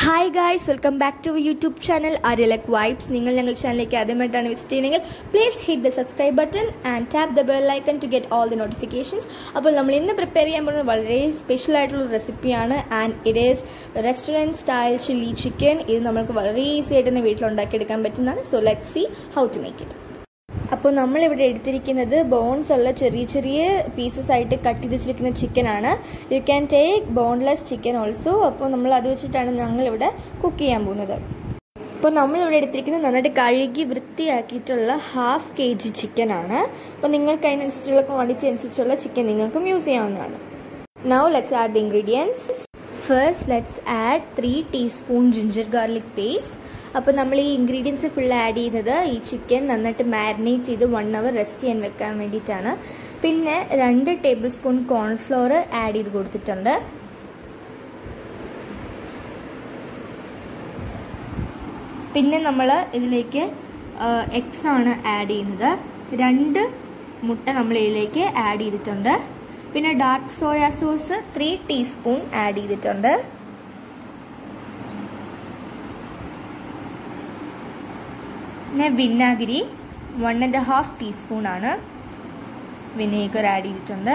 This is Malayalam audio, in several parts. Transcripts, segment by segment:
hi guys welcome back to YouTube channel Aryalak vibes നിങ്ങൾ ഞങ്ങൾ ചാനലിലേക്ക് ആദ്യമായിട്ടാണ് വിസിറ്റ് ചെയ്യുന്നതെങ്കിൽ please hit the subscribe button and tap the bell icon to get all the notifications അപ്പോൾ നമ്മൾ ഇന്ന് പ്രിപ്പയർ ചെയ്യാൻ പോകുന്നത് വളരെ സ്പെഷ്യൽ ആയിട്ടുള്ള റെസിപ്പിയാണ് and it is restaurant style chilli chicken ഇത് നമുക്ക് വളരെ ഈസി ആയിട്ട് തന്നെ വീട്ടിലുണ്ടാക്കിയെടുക്കാൻ പറ്റുന്നതാണ് so let see how to make it അപ്പോൾ നമ്മളിവിടെ എടുത്തിരിക്കുന്നത് ബോൺസ് ഉള്ള ചെറിയ ചെറിയ പീസസ് ആയിട്ട് കട്ട് ചെയ്ത് വെച്ചിരിക്കുന്ന ചിക്കൻ ആണ് you can take boneless chicken also അപ്പോൾ നമ്മൾ അത് വെച്ചിട്ടാണ് ഞങ്ങളിവിടെ കുക്ക് ചെയ്യാൻ പോകുന്നത് അപ്പോൾ നമ്മളിവിടെ എടുത്തിരിക്കുന്നത് നന്നായിട്ട് കഴുകി വൃത്തിയാക്കിയിട്ടുള്ള ഹാഫ് കെ ജി ചിക്കൻ ആണ് അപ്പോൾ നിങ്ങൾക്ക് അതിനനുസരിച്ചുള്ള ക്വാണ്ടിറ്റി അനുസരിച്ചുള്ള ചിക്കൻ നിങ്ങൾക്കും യൂസ് ചെയ്യാവുന്നതാണ് now let's add the ingredients first let's add three teaspoon ginger garlic paste അപ്പോൾ നമ്മൾ ഈ ഇൻഗ്രീഡിയൻസ് ഫുൾ ആഡ് ചെയ്യുന്നത് ഈ ചിക്കൻ നന്നായിട്ട് മാരിനേറ്റ് ചെയ്ത് വൺ അവർ റെസ്റ്റ് ചെയ്യാൻ വെക്കാൻ വേണ്ടിയിട്ടാണ് പിന്നെ രണ്ട് ടേബിൾ സ്പൂൺ കോൺഫ്ലോർ ആഡ് ചെയ്ത് കൊടുത്തിട്ടുണ്ട് പിന്നെ നമ്മൾ ഇതിലേക്ക് എഗ്സ് ആണ് ആഡ് ചെയ്യുന്നത് രണ്ട് മുട്ട നമ്മൾ ഇതിലേക്ക് ആഡ് ചെയ്തിട്ടുണ്ട് പിന്നെ dark soya sauce three teaspoon add ചെയ്തിട്ടുണ്ട് പിന്നെ വിനാഗിരി വൺ ആൻഡ് ഹാഫ് ടീസ്പൂൺ ആണ് വിനേഗർ ആഡ് ചെയ്തിട്ടുണ്ട്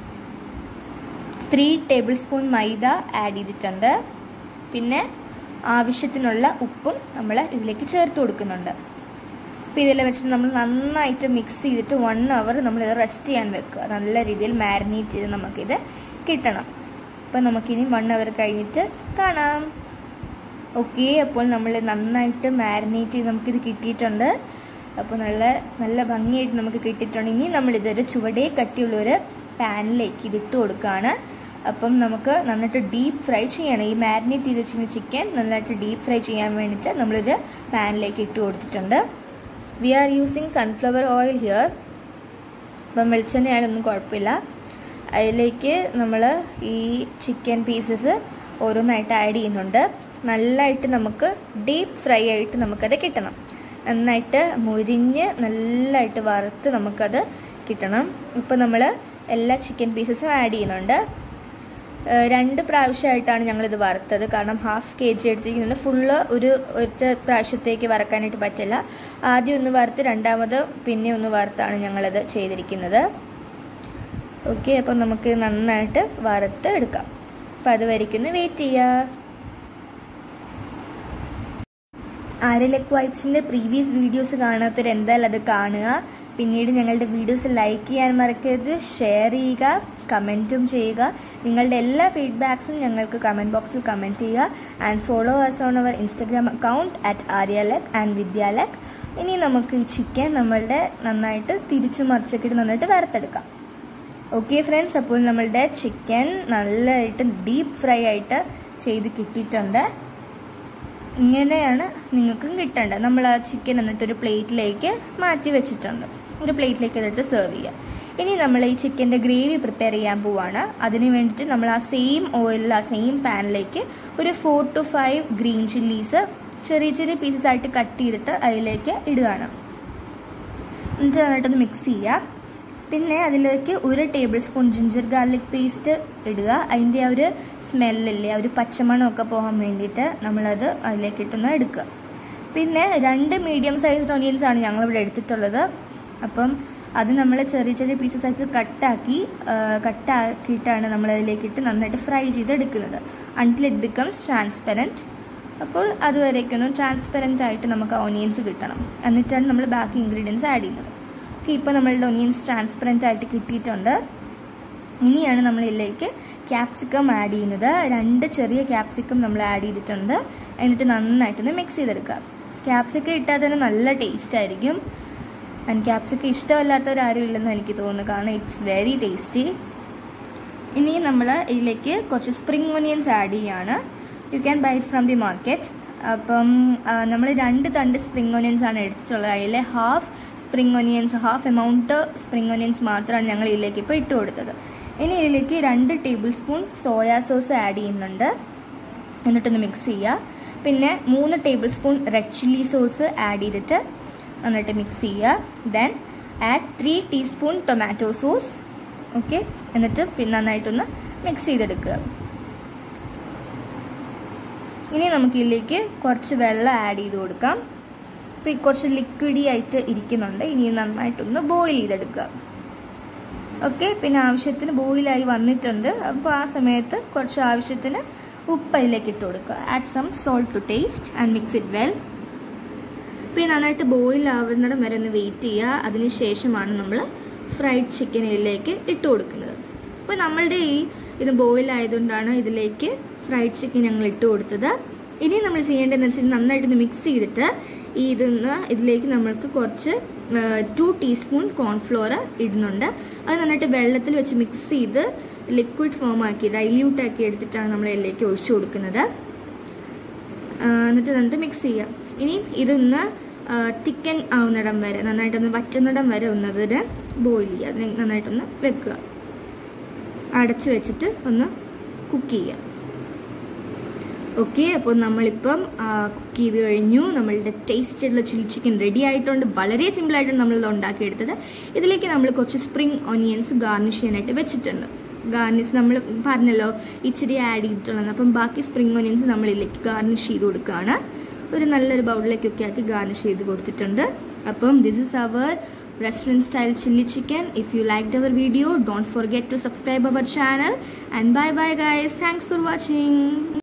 three tablespoon maida add ചെയ്തിട്ടുണ്ട് പിന്നെ ആവശ്യത്തിനുള്ള ഉപ്പും നമ്മൾ ഇതിലേക്ക് ചേർത്ത് കൊടുക്കുന്നുണ്ട് അപ്പോൾ ഇതെല്ലാം വെച്ചിട്ട് നമ്മൾ നന്നായിട്ട് മിക്സ് ചെയ്തിട്ട് വൺ അവർ നമ്മൾ റെസ്റ്റ് ചെയ്യാൻ വെക്കുക നല്ല രീതിയിൽ മാരിനേറ്റ് ചെയ്ത് നമുക്കിത് കിട്ടണം അപ്പോൾ നമുക്കിനി വൺ അവർ കഴിഞ്ഞിട്ട് കാണാം ഓക്കെ അപ്പോൾ നമ്മൾ നന്നായിട്ട് മാരിനേറ്റ് ചെയ്ത് നമുക്കിത് കിട്ടിയിട്ടുണ്ട് അപ്പോൾ നല്ല നല്ല ഭംഗിയായിട്ട് നമുക്ക് കിട്ടിയിട്ടുണ്ട് ഇനി നമ്മളിതൊരു ചുവടേ കട്ടിയുള്ള ഒരു പാനിലേക്ക് ഇതിട്ട് കൊടുക്കുകയാണ് അപ്പം നമുക്ക് നന്നായിട്ട് ഡീപ്പ് ഫ്രൈ ചെയ്യണം ഈ മാരിനേറ്റ് ചെയ്ത് വെച്ചിരുന്ന ചിക്കൻ നന്നായിട്ട് ഡീപ്പ് ഫ്രൈ ചെയ്യാൻ വേണ്ടിയിട്ട് നമ്മളൊരു പാനിലേക്ക് ഇട്ട് കൊടുത്തിട്ടുണ്ട് we are using sunflower oil here അപ്പം വെളിച്ചെണ്ണയായാലൊന്നും കുഴപ്പമില്ല അതിലേക്ക് നമ്മൾ ഈ ചിക്കൻ പീസസ് ഓരോന്നായിട്ട് ആഡ് ചെയ്യുന്നുണ്ട് നല്ലതായിട്ട് നമുക്ക് ഡീപ്പ് ഫ്രൈ ആയിട്ട് നമുക്കത് കിട്ടണം നന്നായിട്ട് മുരിഞ്ഞ് നല്ലതായിട്ട് വറുത്ത് നമുക്കത് കിട്ടണം ഇപ്പോൾ നമ്മൾ എല്ലാ ചിക്കൻ പീസസും ആഡ് ചെയ്യുന്നുണ്ട് രണ്ട് പ്രാവശ്യമായിട്ടാണ് ഞങ്ങളിത് വറുത്തത് കാരണം ഹാഫ് കെ ജി എടുത്തിരിക്കുന്നുണ്ട് ഫുള്ള് ഒരു ഒറ്റ പ്രാവശ്യത്തേക്ക് വറക്കാനായിട്ട് പറ്റില്ല ആദ്യം ഒന്ന് വറുത്ത് രണ്ടാമത് പിന്നെ ഒന്ന് വറുത്താണ് ഞങ്ങളത് ചെയ്തിരിക്കുന്നത് ഓക്കെ അപ്പം നമുക്ക് നന്നായിട്ട് വറുത്ത് എടുക്കാം അപ്പം അത് വരയ്ക്കുന്ന വെയിറ്റ് ചെയ്യുക ആരലക് വൈബ്സിൻ്റെ പ്രീവിയസ് വീഡിയോസ് കാണാത്തവർ എന്തായാലും അത് കാണുക പിന്നീട് ഞങ്ങളുടെ വീഡിയോസ് ലൈക്ക് ചെയ്യാൻ മറക്കരുത് ഷെയർ ചെയ്യുക കമൻറ്റും ചെയ്യുക നിങ്ങളുടെ എല്ലാ ഫീഡ്ബാക്സും ഞങ്ങൾക്ക് കമൻറ്റ് ബോക്സിൽ കമൻറ്റ് ചെയ്യുക and follow us on our Instagram account at ആര്യലക് ആൻഡ് വിദ്യാലക് ഇനി നമുക്ക് ഈ ചിക്കൻ നമ്മളുടെ നന്നായിട്ട് തിരിച്ചു മറിച്ചൊക്കെ നന്നായിട്ട് വറുത്തെടുക്കാം ഓക്കെ ഫ്രണ്ട്സ് അപ്പോൾ നമ്മളുടെ ചിക്കൻ നല്ലതായിട്ട് ഡീപ്പ് ഫ്രൈ ആയിട്ട് ചെയ്ത് കിട്ടിയിട്ടുണ്ട് ഇങ്ങനെയാണ് നിങ്ങൾക്കും കിട്ടേണ്ടത് നമ്മൾ ആ ചിക്കൻ എന്നിട്ട് ഒരു പ്ലേറ്റിലേക്ക് മാറ്റി വെച്ചിട്ടുണ്ട് ഒരു പ്ലേറ്റിലേക്ക് എടുത്ത് സെർവ് ചെയ്യുക ഇനി നമ്മൾ ഈ ചിക്കൻ്റെ ഗ്രേവി പ്രിപ്പയർ ചെയ്യാൻ പോവാണ് അതിന് വേണ്ടിയിട്ട് നമ്മൾ ആ സെയിം ഓയിലിൽ ആ സെയിം പാനിലേക്ക് ഒരു four to five green chillies ചെറിയ ചെറിയ പീസസ് ആയിട്ട് കട്ട് ചെയ്തിട്ട് അതിലേക്ക് ഇടുകയാണ് എന്നിട്ട് നന്നായിട്ടൊന്ന് മിക്സ് ചെയ്യുക പിന്നെ അതിലേക്ക് ഒരു tablespoon ginger garlic paste ഇടുക അതിൻ്റെ ആ ഒരു സ്മെല്ലില്ലേ ആ ഒരു പച്ചമണമൊക്കെ പോകാൻ വേണ്ടിയിട്ട് നമ്മളത് അതിലേക്ക് ഇട്ടൊന്ന് എടുക്കുക പിന്നെ രണ്ട് മീഡിയം സൈസ്ഡ് ഓണിയൻസ് ആണ് ഞങ്ങളിവിടെ എടുത്തിട്ടുള്ളത് അപ്പം അത് നമ്മൾ ചെറിയ ചെറിയ പീസസ് ആയിട്ട് കട്ടാക്കി കട്ടാക്കിയിട്ടാണ് നമ്മൾ അതിലേക്ക് ഇട്ട് നന്നായിട്ട് ഫ്രൈ ചെയ്തെടുക്കുന്നത് അൺടിൽ ഇറ്റ് ബിക്കംസ് ട്രാൻസ്പെറൻറ്റ് അപ്പോൾ അതുവരേക്കൊന്നും ട്രാൻസ്പെറൻ്റ് ആയിട്ട് നമുക്ക് ഓണിയൻസ് കിട്ടണം എന്നിട്ടാണ് നമ്മൾ ബാക്കി ഇൻഗ്രീഡിയൻസ് ആഡ് ചെയ്യുന്നത് ഓക്കെ ഇപ്പോൾ നമ്മളുടെ ഒനിയൻസ് ട്രാൻസ്പെറൻ്റ് ആയിട്ട് കിട്ടിയിട്ടുണ്ട് ഇനിയാണ് നമ്മൾ ഇതിലേക്ക് ക്യാപ്സിക്കം ആഡ് ചെയ്യുന്നത് രണ്ട് ചെറിയ ക്യാപ്സിക്കം നമ്മൾ ആഡ് ചെയ്തിട്ടുണ്ട് എന്നിട്ട് നന്നായിട്ടൊന്ന് മിക്സ് ചെയ്തെടുക്കുക ക്യാപ്സിക്കം ഇട്ടാൽ തന്നെ നല്ല ടേസ്റ്റ് ആയിരിക്കും ആൻഡ് ക്യാപ്സിക്കം ഇഷ്ടമല്ലാത്തവരാരും ഇല്ലെന്ന് എനിക്ക് തോന്നുന്നു കാരണം ഇറ്റ്സ് വെരി ടേസ്റ്റി ഇനി നമ്മൾ ഇതിലേക്ക് കുറച്ച് സ്പ്രിംഗ് ഒനിയൻസ് ആഡ് ചെയ്യാണ് you can buy it from the market അപ്പം നമ്മൾ രണ്ട് തണ്ട് സ്പ്രിംഗ് ഒനിയൻസ് ആണ് എടുത്തിട്ടുള്ളത് അതിൽ half spring onions half amount spring onions മാത്രമാണ് ഞങ്ങൾ ഇതിലേക്ക് ഇപ്പോൾ ഇട്ട് കൊടുത്തത് ഇനി ഇതിലേക്ക് രണ്ട് tablespoon soya sauce add ചെയ്യുന്നുണ്ട് എന്നിട്ടൊന്ന് മിക്സ് ചെയ്യുക പിന്നെ മൂന്ന് tablespoon red chilli sauce add ചെയ്തിട്ട് നന്നായിട്ട് മിക്സ് ചെയ്യുക then add three teaspoon tomato sauce okay എന്നിട്ട് പിന്നെ നന്നായിട്ടൊന്ന് മിക്സ് ചെയ്തെടുക്കുക ഇനി നമുക്ക് ഇതിലേക്ക് കുറച്ച് വെള്ളം ആഡ് ചെയ്ത് കൊടുക്കാം അപ്പോൾ ഈ കുറച്ച് ലിക്വിഡി ആയിട്ട് ഇരിക്കുന്നുണ്ട് ഇനി നന്നായിട്ടൊന്ന് ബോയിൽ ചെയ്തെടുക്കുക ഓക്കെ പിന്നെ ആവശ്യത്തിന് ബോയിലായി വന്നിട്ടുണ്ട് അപ്പോൾ ആ സമയത്ത് കുറച്ച് ആവശ്യത്തിന് ഉപ്പ് അതിലേക്ക് ഇട്ട് കൊടുക്കുക add some salt to taste and mix it well പിന്നെ നന്നായിട്ട് ബോയിൽ ആവുന്നിടം വരെ ഒന്ന് വെയിറ്റ് ചെയ്യുക അതിന് ശേഷമാണ് നമ്മൾ ഫ്രൈഡ് ചിക്കനിലേക്ക് ഇട്ട് കൊടുക്കുന്നത് അപ്പോൾ നമ്മളുടെ ഈ ഇത് ബോയിൽ ആയതുകൊണ്ടാണ് ഇതിലേക്ക് ഫ്രൈഡ് ചിക്കൻ ഞങ്ങൾ ഇട്ട് കൊടുത്തത് ഇനി നമ്മൾ ചെയ്യേണ്ടതെന്ന് വെച്ചാൽ നന്നായിട്ടൊന്ന് മിക്സ് ചെയ്തിട്ട് ഈ ഇതൊന്ന് ഇതിലേക്ക് നമ്മൾക്ക് കുറച്ച് ടു ടീസ്പൂൺ കോൺഫ്ലോർ ഇടുന്നുണ്ട് അത് നന്നായിട്ട് വെള്ളത്തിൽ വെച്ച് മിക്സ് ചെയ്ത് ലിക്വിഡ് ഫോം ആക്കി ഡൈല്യൂട്ട് ആക്കി എടുത്തിട്ടാണ് നമ്മൾ ഇതിലേക്ക് ഒഴിച്ചു കൊടുക്കുന്നത് എന്നിട്ട് നന്നിട്ട് മിക്സ് ചെയ്യാം ഇനി ഇതൊന്ന് തിക്കൻ ആവുന്നിടം വരെ നന്നായിട്ടൊന്ന് വറ്റുന്നിടം വരെ ഒന്നതിന് ബോയിൽ ചെയ്യുക അതിന് നന്നായിട്ടൊന്ന് വെക്കുക അടച്ചു വെച്ചിട്ട് ഒന്ന് കുക്ക് ചെയ്യുക ഓക്കെ അപ്പോൾ നമ്മളിപ്പം കുക്ക് ചെയ്ത് കഴിഞ്ഞു നമ്മളുടെ ടേസ്റ്റ് ഉള്ള ചില്ലി ചിക്കൻ റെഡി ആയിട്ടുണ്ട് വളരെ സിമ്പിളായിട്ടാണ് നമ്മളിത് ഉണ്ടാക്കിയെടുത്തത് ഇതിലേക്ക് നമ്മൾ കുറച്ച് സ്പ്രിംഗ് ഓനിയൻസ് ഗാർണിഷ് ചെയ്യാനായിട്ട് വെച്ചിട്ടുണ്ട് ഗാർണിഷ് നമ്മൾ പറഞ്ഞല്ലോ ഇച്ചിരി ആഡ് ചെയ്തിട്ടുള്ളത് അപ്പം ബാക്കി സ്പ്രിംഗ് ഓനിയൻസ് നമ്മൾ ഇതിലേക്ക് ഗാർണിഷ് ചെയ്ത് കൊടുക്കുകയാണ് ഒരു നല്ലൊരു ബൗളിലേക്കൊക്കെ ആക്കി ഗാർണിഷ് ചെയ്ത് കൊടുത്തിട്ടുണ്ട് അപ്പം this is our restaurant style chili chicken if you liked our video don't forget to subscribe our channel and bye bye guys thanks for watching